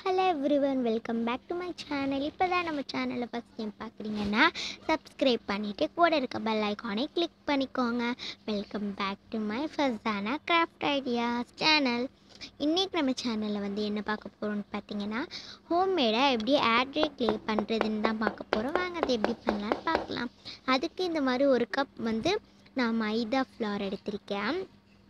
hello everyone welcome back to my channel இப்போ தான் நம்ம சேனலை ஃபஸ்ட் டைம் பார்க்குறீங்கன்னா சப்ஸ்கிரைப் பண்ணிவிட்டு கூட இருக்க பெல் ஐக்கானை கிளிக் பண்ணிக்கோங்க வெல்கம் பேக் டு மை ஃபஸ்டானா கிராஃப்ட் ஐடியாஸ் சேனல் இன்றைக்கி நம்ம சேனலில் வந்து என்ன பார்க்க போகிறோம்னு பார்த்தீங்கன்னா ஹோம்மேடாக எப்படி ஆட்ரே க்ளே பண்ணுறதுன்னு தான் பார்க்க போகிறோம் வாங்க அதை எப்படி பண்ணலான்னு பார்க்கலாம் அதுக்கு இந்த மாதிரி ஒரு கப் வந்து நான் மைதா ஃப்ளார் எடுத்திருக்கேன்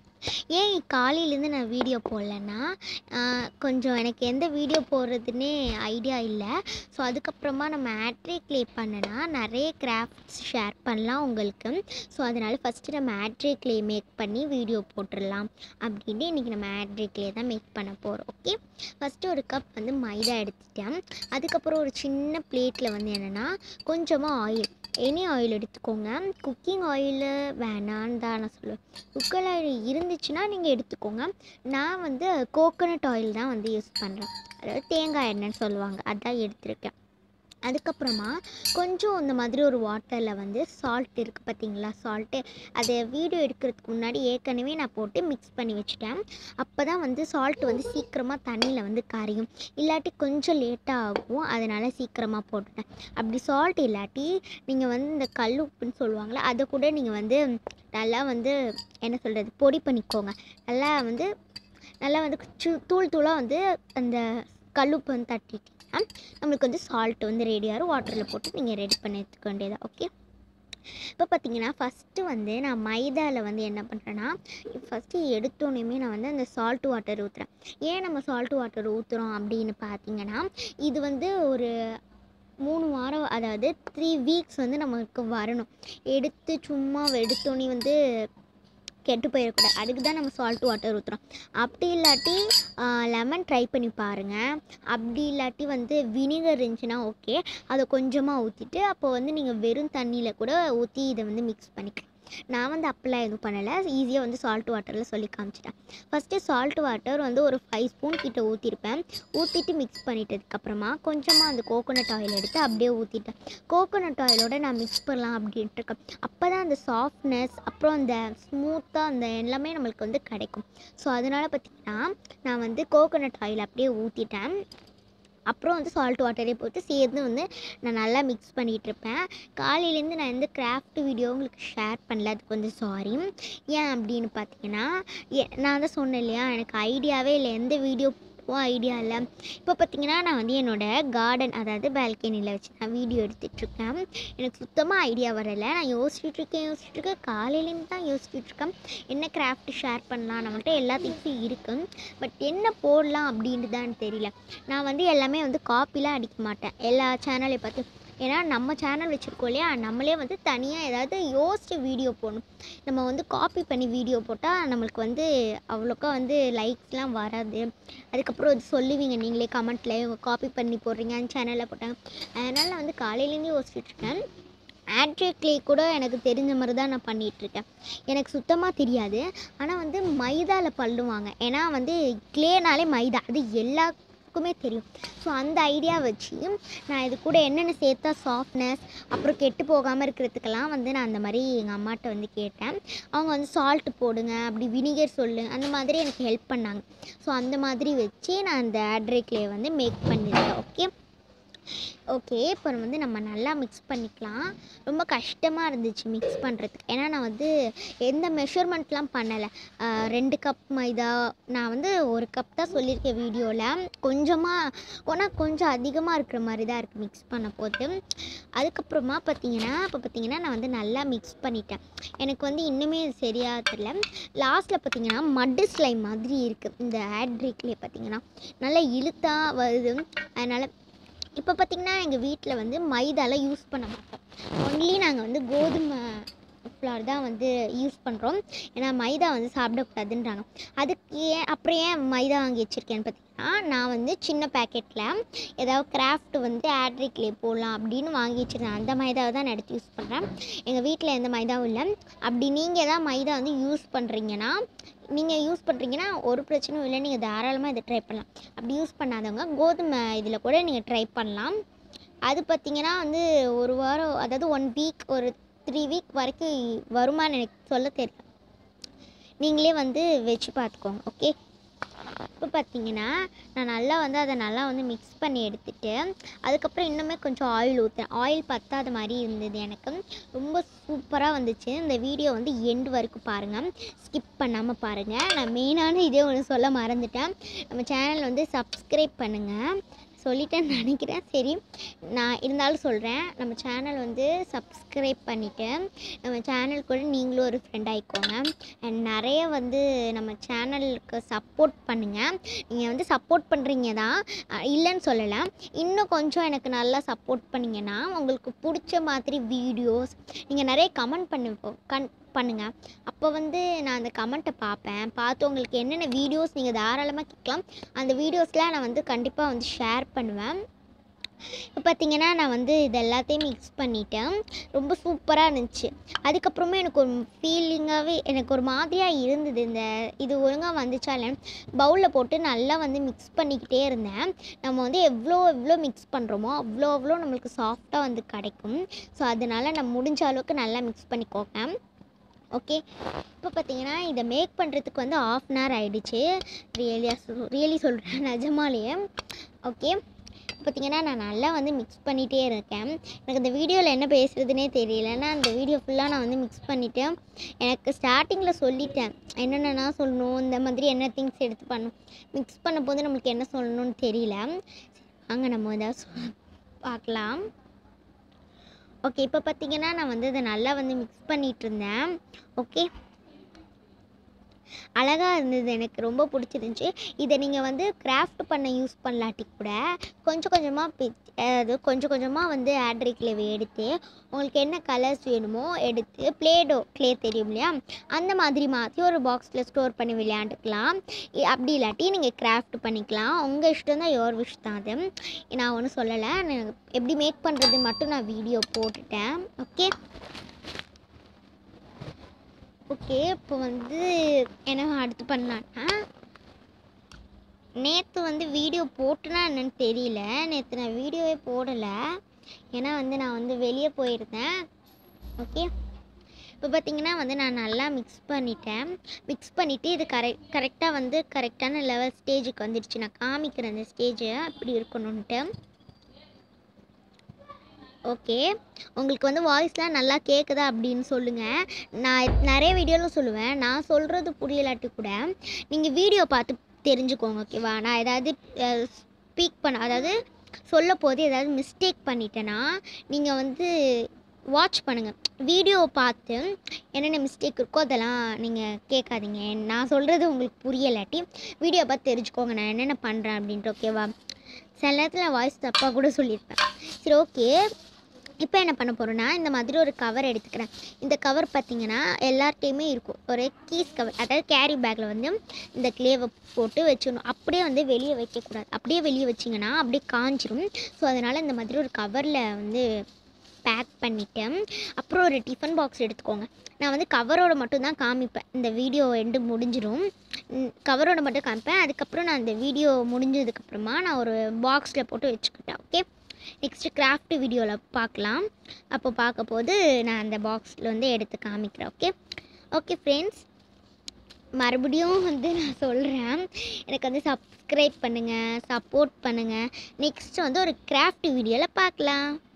ஏன் காலையிலேருந்து நான் வீடியோ போடலன்னா ஆஹ் கொஞ்சம் எனக்கு எந்த வீடியோ போடுறதுன்னே ஐடியா இல்லை ஸோ அதுக்கப்புறமா நம்ம ஆட்ரே க்ளே பண்ணனா நிறைய கிராஃப்ட்ஸ் ஷேர் பண்ணலாம் உங்களுக்கு ஸோ அதனால் ஃபஸ்ட்டு நம்ம ஆட்ரே க்ளே மேக் பண்ணி வீடியோ போட்டுடலாம் அப்படின்ட்டு இன்றைக்கி நம்ம ஆட்ரே க்ளே தான் மேக் பண்ண போகிறோம் ஓகே ஃபஸ்ட்டு ஒரு கப் வந்து மைதா எடுத்துட்டேன் அதுக்கப்புறம் ஒரு சின்ன பிளேட்டில் வந்து என்னென்னா கொஞ்சமாக ஆயில் எனி ஆயில் எடுத்துக்கோங்க குக்கிங் ஆயில் வேணான்னு தான் நான் சொல்லுவேன் குக்கர் ஆயில் இருந்துச்சுன்னா நீங்கள் எடுத்துக்கோங்க நான் வந்து கோகோனட் ஆயில் தான் வந்து யூஸ் பண்ணுறேன் அதாவது தேங்காய் எண்ணெய்னு சொல்லுவாங்க அதான் எடுத்திருக்கேன் அதுக்கப்புறமா கொஞ்சம் இந்த மாதிரி ஒரு வாட்டரில் வந்து சால்ட் இருக்குது பார்த்தீங்களா சால்ட்டு அதை வீடியோ எடுக்கிறதுக்கு முன்னாடி ஏற்கனவே நான் போட்டு மிக்ஸ் பண்ணி வச்சுட்டேன் அப்போ தான் வந்து சால்ட் வந்து சீக்கிரமாக தண்ணியில் வந்து கரையும் இல்லாட்டி கொஞ்சம் லேட்டாக ஆகும் அதனால் சீக்கிரமாக போட்டுட்டேன் அப்படி சால்ட் இல்லாட்டி நீங்கள் வந்து இந்த கல் உப்புன்னு சொல்லுவாங்களே அதை கூட நீங்கள் வந்து நல்லா வந்து என்ன சொல்கிறது பொடி பண்ணிக்கோங்க நல்லா வந்து நல்லா வந்து சு தூள் தூளாக வந்து அந்த கல்லுப்பு வந்து தட்டிட்டிங்கன்னா நம்மளுக்கு வந்து சால்ட் வந்து ரெடியாகும் வாட்டரில் போட்டு நீங்கள் ரெடி பண்ணி எடுத்துக்க வேண்டியதா ஓகே இப்போ பார்த்தீங்கன்னா ஃபஸ்ட்டு வந்து நான் மைதாவில் வந்து என்ன பண்ணுறேன்னா ஃபஸ்ட்டு எடுத்தோன்னே நான் வந்து அந்த சால்ட் வாட்டர் ஊற்றுறேன் ஏன் நம்ம சால்ட் வாட்டர் ஊற்றுறோம் அப்படின்னு பார்த்தீங்கன்னா இது வந்து ஒரு மூணு வாரம் அதாவது த்ரீ வீக்ஸ் வந்து நமக்கு வரணும் எடுத்து சும்மா எடுத்தோன்னே வந்து கெட்டு போயிடக்கூடாது அதுக்கு தான் நம்ம சால்ட் வாட்டர் ஊற்றுறோம் அப்படி இல்லாட்டி லெமன் ட்ரை பண்ணி பாருங்கள் அப்படி இல்லாட்டி வந்து வினிகர் இருந்துச்சுன்னா ஓகே அதை கொஞ்சமாக ஊற்றிட்டு அப்போ வந்து நீங்கள் வெறும் தண்ணியில் கூட ஊற்றி இதை வந்து மிக்ஸ் பண்ணிக்கலாம் நான் வந்து அப்பெல்லாம் எதுவும் பண்ணலை ஈஸியாக வந்து சால்ட் வாட்டரில் சொல்லி காமிச்சிட்டேன் ஃபஸ்ட்டு சால்ட் வாட்டர் வந்து ஒரு ஃபைவ் ஸ்பூன் கிட்ட ஊற்றிருப்பேன் ஊற்றிட்டு மிக்ஸ் பண்ணிட்டதுக்கப்புறமா கொஞ்சமாக அந்த கோகோனட் ஆயில் எடுத்து அப்படியே ஊற்றிட்டேன் கோகோனட் ஆயிலோட நான் மிக்ஸ் பண்ணலாம் அப்படின்ட்டு இருக்கேன் அப்போ தான் அந்த சாஃப்ட்னஸ் அப்புறம் அந்த ஸ்மூத்தாக அந்த எல்லாமே நம்மளுக்கு வந்து கிடைக்கும் ஸோ அதனால் பார்த்திங்கன்னா நான் வந்து கோகோனட் ஆயில் அப்படியே ஊற்றிட்டேன் அப்புறம் வந்து சால்ட் வாட்டரே போட்டு சேர்ந்து வந்து நான் நல்லா மிக்ஸ் பண்ணிகிட்டு இருப்பேன் காலையிலேருந்து நான் எந்த கிராஃப்ட் வீடியோ உங்களுக்கு ஷேர் பண்ணல அதுக்கு வந்து சாரி ஏன் அப்படின்னு பார்த்தீங்கன்னா எ- நான் தான் சொன்னேன் இல்லையா எனக்கு ஐடியாவே இல்லை எந்த வீடியோ ஐடியா இல்லை இப்போ பார்த்தீங்கன்னா நான் வந்து என்னோடய கார்டன் அதாவது பால்கனியில் வச்சு நான் வீடியோ எடுத்துகிட்ருக்கேன் எனக்கு சுத்தமாக ஐடியா வரலை நான் யோசிச்சுட்டு இருக்கேன் யோசிச்சுட்டு இருக்கேன் காலையிலேருந்து தான் யோசிச்சுட்டு இருக்கேன் என்ன கிராஃப்ட் ஷேர் பண்ணலாம் நம்மள்ட்ட எல்லா திங்ஸும் இருக்குது பட் என்ன போடலாம் அப்படின்ட்டு தான் தெரியல நான் வந்து எல்லாமே வந்து காப்பிலாம் அடிக்க மாட்டேன் எல்லா சேனலையும் பார்த்து ஏன்னா நம்ம சேனல் வச்சுருக்கோம் இல்லையா நம்மளே வந்து தனியாக ஏதாவது யோசிச்சு வீடியோ போடணும் நம்ம வந்து காப்பி பண்ணி வீடியோ போட்டால் நம்மளுக்கு வந்து அவ்வளோக்கா வந்து லைக்ஸ்லாம் வராது அதுக்கப்புறம் அது சொல்லுவீங்க நீங்களே கமெண்ட்டில் காப்பி பண்ணி போடுறீங்க அந்த சேனலில் போட்டாங்க அதனால் நான் வந்து காலையிலேருந்து யோசிச்சுட்டு இருக்கேன் ஆட்ரே க்ளே கூட எனக்கு தெரிஞ்ச மாதிரி தான் நான் பண்ணிகிட்ருக்கேன் எனக்கு சுத்தமாக தெரியாது ஆனால் வந்து மைதாவில் பண்ணுவாங்க ஏன்னா வந்து க்ளேனாலே மைதா அது எல்லாருக்குமே தெரியும் ஸோ அந்த ஐடியா வச்சு நான் இது கூட என்னென்ன சேர்த்தா சாஃப்ட்னஸ் அப்புறம் கெட்டு போகாமல் இருக்கிறதுக்கெல்லாம் வந்து நான் அந்த மாதிரி எங்கள் அம்மாட்ட வந்து கேட்டேன் அவங்க வந்து சால்ட் போடுங்க அப்படி வினிகர் சொல்லு அந்த மாதிரி எனக்கு ஹெல்ப் பண்ணாங்க ஸோ அந்த மாதிரி வச்சு நான் அந்த ஆட்ரே க்ளே வந்து மேக் பண்ணியிருக்கேன் ஓகே ஓகே இப்போ வந்து நம்ம நல்லா மிக்ஸ் பண்ணிக்கலாம் ரொம்ப கஷ்டமாக இருந்துச்சு மிக்ஸ் பண்ணுறதுக்கு ஏன்னா நான் வந்து எந்த மெஷர்மெண்ட்லாம் பண்ணலை ரெண்டு கப் மைதா நான் வந்து ஒரு கப் தான் சொல்லியிருக்கேன் வீடியோவில் கொஞ்சமாக ஆனால் கொஞ்சம் அதிகமாக இருக்கிற மாதிரி தான் இருக்குது மிக்ஸ் பண்ண போது அதுக்கப்புறமா பார்த்தீங்கன்னா இப்போ பார்த்தீங்கன்னா நான் வந்து நல்லா மிக்ஸ் பண்ணிட்டேன் எனக்கு வந்து இன்னுமே இது சரியாக தெரியல லாஸ்ட்டில் பார்த்தீங்கன்னா மட்டு ஸ்லைம் மாதிரி இருக்குது இந்த ஆட்ரிக்லேயே பார்த்தீங்கன்னா நல்லா இழுத்தா வருது அதனால் இப்போ பார்த்திங்கன்னா எங்கள் வீட்டில் வந்து மைதாலாம் யூஸ் பண்ண மாட்டோம் ஒன்லி நாங்கள் வந்து கோதுமை ஃப்ளார் தான் வந்து யூஸ் பண்ணுறோம் ஏன்னா மைதா வந்து சாப்பிடக்கூடாதுன்றாங்க அதுக்கு ஏன் அப்புறம் ஏன் மைதா வாங்கி வச்சுருக்கேன்னு பார்த்தீங்கன்னா நான் வந்து சின்ன பேக்கெட்டில் ஏதாவது கிராஃப்ட் வந்து ஆட்ரிக்லே போடலாம் அப்படின்னு வாங்கி வச்சுருக்கேன் அந்த மைதாவை தான் நான் எடுத்து யூஸ் பண்ணுறேன் எங்கள் வீட்டில் எந்த மைதாவும் இல்லை அப்படி நீங்கள் எதாவது மைதா வந்து யூஸ் பண்ணுறீங்கன்னா நீங்கள் யூஸ் பண்ணுறீங்கன்னா ஒரு பிரச்சனையும் இல்லை நீங்கள் தாராளமாக இதை ட்ரை பண்ணலாம் அப்படி யூஸ் பண்ணாதவங்க கோதுமை இதில் கூட நீங்கள் ட்ரை பண்ணலாம் அது பார்த்தீங்கன்னா வந்து ஒரு வாரம் அதாவது ஒன் வீக் ஒரு த்ரீ வீக் வரைக்கும் வருமான்னு எனக்கு சொல்ல தெரியல நீங்களே வந்து வச்சு பார்த்துக்கோங்க ஓகே இப்போ பார்த்தீங்கன்னா நான் நல்லா வந்து அதை நல்லா வந்து மிக்ஸ் பண்ணி எடுத்துட்டு அதுக்கப்புறம் இன்னுமே கொஞ்சம் ஆயில் ஊற்றுறேன் ஆயில் பத்தாத மாதிரி இருந்தது எனக்கு ரொம்ப சூப்பராக வந்துச்சு இந்த வீடியோ வந்து எண்டு வரைக்கும் பாருங்கள் ஸ்கிப் பண்ணாமல் பாருங்கள் நான் மெயினான இதே ஒன்று சொல்ல மறந்துட்டேன் நம்ம சேனல் வந்து சப்ஸ்கிரைப் பண்ணுங்கள் சொல்லிட்டேன்னு நினைக்கிறேன் சரி நான் இருந்தாலும் சொல்கிறேன் நம்ம சேனல் வந்து சப்ஸ்கிரைப் பண்ணிவிட்டு நம்ம சேனல் கூட நீங்களும் ஒரு ஃப்ரெண்ட் ஆகிக்கோங்க அண்ட் நிறைய வந்து நம்ம சேனலுக்கு சப்போர்ட் பண்ணுங்கள் நீங்கள் வந்து சப்போர்ட் பண்ணுறீங்க தான் அஹ் இல்லைன்னு சொல்லலை இன்னும் கொஞ்சம் எனக்கு நல்லா சப்போர்ட் பண்ணிங்கன்னா உங்களுக்கு பிடிச்ச மாதிரி வீடியோஸ் நீங்கள் நிறைய கமெண்ட் பண்ணி கண் பண்ணுங்கள் அப்போ வந்து நான் அந்த கமெண்ட்டை பார்ப்பேன் பார்த்து உங்களுக்கு என்னென்ன வீடியோஸ் நீங்கள் தாராளமாக கேட்கலாம் அந்த வீடியோஸ்லாம் நான் வந்து கண்டிப்பாக வந்து ஷேர் பண்ணுவேன் இப்போ பார்த்தீங்கன்னா நான் வந்து இது எல்லாத்தையும் மிக்ஸ் பண்ணிட்டேன் ரொம்ப சூப்பராக இருந்துச்சு அதுக்கப்புறமா எனக்கு ஒரு ஃபீலிங்காகவே எனக்கு ஒரு மாதிரியாக இருந்தது இந்த இது ஒழுங்காக வந்துச்சா இல்லைன்னு பவுலில் போட்டு நல்லா வந்து மிக்ஸ் பண்ணிக்கிட்டே இருந்தேன் நம்ம வந்து எவ்வளோ எவ்வளோ மிக்ஸ் பண்ணுறோமோ அவ்வளோ அவ்வளோ நம்மளுக்கு சாஃப்டாக வந்து கிடைக்கும் ஸோ அதனால் நம்ம முடிஞ்ச அளவுக்கு நல்லா மிக்ஸ் பண்ணிக்கோங்க ஓகே இப்போ பார்த்தீங்கன்னா இதை மேக் பண்ணுறதுக்கு வந்து ஆஃப் அன் ஹவர் ஆகிடுச்சு ரியலியாக ரியலி சொல்கிறேன் நிஜமாலேயே ஓகே பார்த்தீங்கன்னா நான் நல்லா வந்து மிக்ஸ் பண்ணிகிட்டே இருக்கேன் எனக்கு இந்த வீடியோவில் என்ன பேசுகிறதுனே தெரியல நான் அந்த வீடியோ ஃபுல்லாக நான் வந்து மிக்ஸ் பண்ணிவிட்டேன் எனக்கு ஸ்டார்டிங்கில் சொல்லிட்டேன் என்னென்னா சொல்லணும் இந்த மாதிரி என்ன திங்ஸ் எடுத்து பண்ணணும் மிக்ஸ் பண்ணும்போது நம்மளுக்கு என்ன சொல்லணும்னு தெரியல அங்கே நம்ம ஏதாவது சொ- பார்க்கலாம் ஓகே இப்போ பார்த்தீங்கன்னா நான் வந்து இதை நல்லா வந்து மிக்ஸ் பண்ணிகிட்டு இருந்தேன் ஓகே அழகாக இருந்தது எனக்கு ரொம்ப பிடிச்சிருந்துச்சி இதை நீங்கள் வந்து கிராஃப்ட் பண்ண யூஸ் பண்ணலாட்டி கூட கொஞ்சம் கொஞ்சமாக பிச் அதாவது கொஞ்சம் கொஞ்சமாக வந்து ஆட்ரிக்லேவை எடுத்து உங்களுக்கு என்ன கலர்ஸ் வேணுமோ எடுத்து ப்ளேடோ க்ளே தெரியும் இல்லையா அந்த மாதிரி மாற்றி ஒரு பாக்ஸில் ஸ்டோர் பண்ணி விளையாண்டுக்கலாம் இ- அப்படி இல்லாட்டி நீங்கள் கிராஃப்ட் பண்ணிக்கலாம் உங்கள் இஷ்டம் தான் யோர் விஷ் தான் அது நான் ஒன்றும் சொல்லலை நான் எப்படி மேக் பண்ணுறது மட்டும் நான் வீடியோ போட்டுட்டேன் ஓகே ஓகே இப்போ வந்து என்ன அடுத்து பண்ணலான்னா நேற்று வந்து வீடியோ போட்டுனா என்னன்னு தெரியல நேற்று நான் வீடியோவே போடலை ஏன்னா வந்து நான் வந்து வெளியே போயிருந்தேன் ஓகே இப்போ பார்த்தீங்கன்னா வந்து நான் நல்லா மிக்ஸ் பண்ணிட்டேன் மிக்ஸ் பண்ணிவிட்டு இது கரெக்ட் கரெக்டாக வந்து கரெக்டான லெவல் ஸ்டேஜுக்கு வந்துடுச்சு நான் காமிக்கிறேன் அந்த ஸ்டேஜை அப்படி இருக்கணுன்ட்டு ஓகே உங்களுக்கு வந்து வாய்ஸ்லாம் நல்லா கேட்குதா அப்படின்னு சொல்லுங்கள் நான் நிறைய வீடியோவில் சொல்லுவேன் நான் சொல்கிறது புரியலாட்டி கூட நீங்கள் வீடியோ பார்த்து தெரிஞ்சுக்கோங்க ஓகேவா நான் ஏதாவது ஸ்பீக் பண்ண அதாவது சொல்ல போது ஏதாவது மிஸ்டேக் பண்ணிட்டேன்னா நீங்கள் வந்து வாட்ச் பண்ணுங்கள் வீடியோ பார்த்து என்னென்ன மிஸ்டேக் இருக்கோ அதெல்லாம் நீங்கள் கேட்காதீங்க நான் சொல்கிறது உங்களுக்கு புரியலாட்டி வீடியோ பார்த்து தெரிஞ்சுக்கோங்க நான் என்னென்ன பண்ணுறேன் அப்படின்ட்டு ஓகேவா சில நேரத்தில் வாய்ஸ் தப்பாக கூட சொல்லியிருப்பேன் சரி ஓகே இப்போ என்ன பண்ண போகிறேன்னா இந்த மாதிரி ஒரு கவர் எடுத்துக்கிறேன் இந்த கவர் பார்த்தீங்கன்னா எல்லார்ட்டையுமே இருக்கும் ஒரு கீஸ் கவர் அதாவது கேரி பேக்கில் வந்து இந்த க்ளேவை போட்டு வச்சிடணும் அப்படியே வந்து வெளியே வைக்கக்கூடாது அப்படியே வெளியே வச்சிங்கன்னா அப்படியே காஞ்சிரும் ஸோ அதனால் இந்த மாதிரி ஒரு கவரில் வந்து பேக் பண்ணிட்டேன் அப்புறம் ஒரு டிஃபன் பாக்ஸ் எடுத்துக்கோங்க நான் வந்து கவரோட மட்டும் தான் காமிப்பேன் இந்த வீடியோ எண்டு முடிஞ்சிடும் கவரோட மட்டும் காமிப்பேன் அதுக்கப்புறம் நான் இந்த வீடியோ முடிஞ்சதுக்கப்புறமா நான் ஒரு பாக்ஸில் போட்டு வச்சுக்கிட்டேன் ஓகே நெக்ஸ்ட்டு கிராஃப்ட் வீடியோவில் பார்க்கலாம் அப்போ பார்க்க போது நான் அந்த பாக்ஸில் வந்து எடுத்து காமிக்கிறேன் ஓகே ஓகே ஃப்ரெண்ட்ஸ் மறுபடியும் வந்து நான் சொல்கிறேன் எனக்கு வந்து சப்ஸ்கிரைப் பண்ணுங்கள் சப்போர்ட் பண்ணுங்கள் நெக்ஸ்ட் வந்து ஒரு கிராஃப்ட் வீடியோவில் பார்க்கலாம்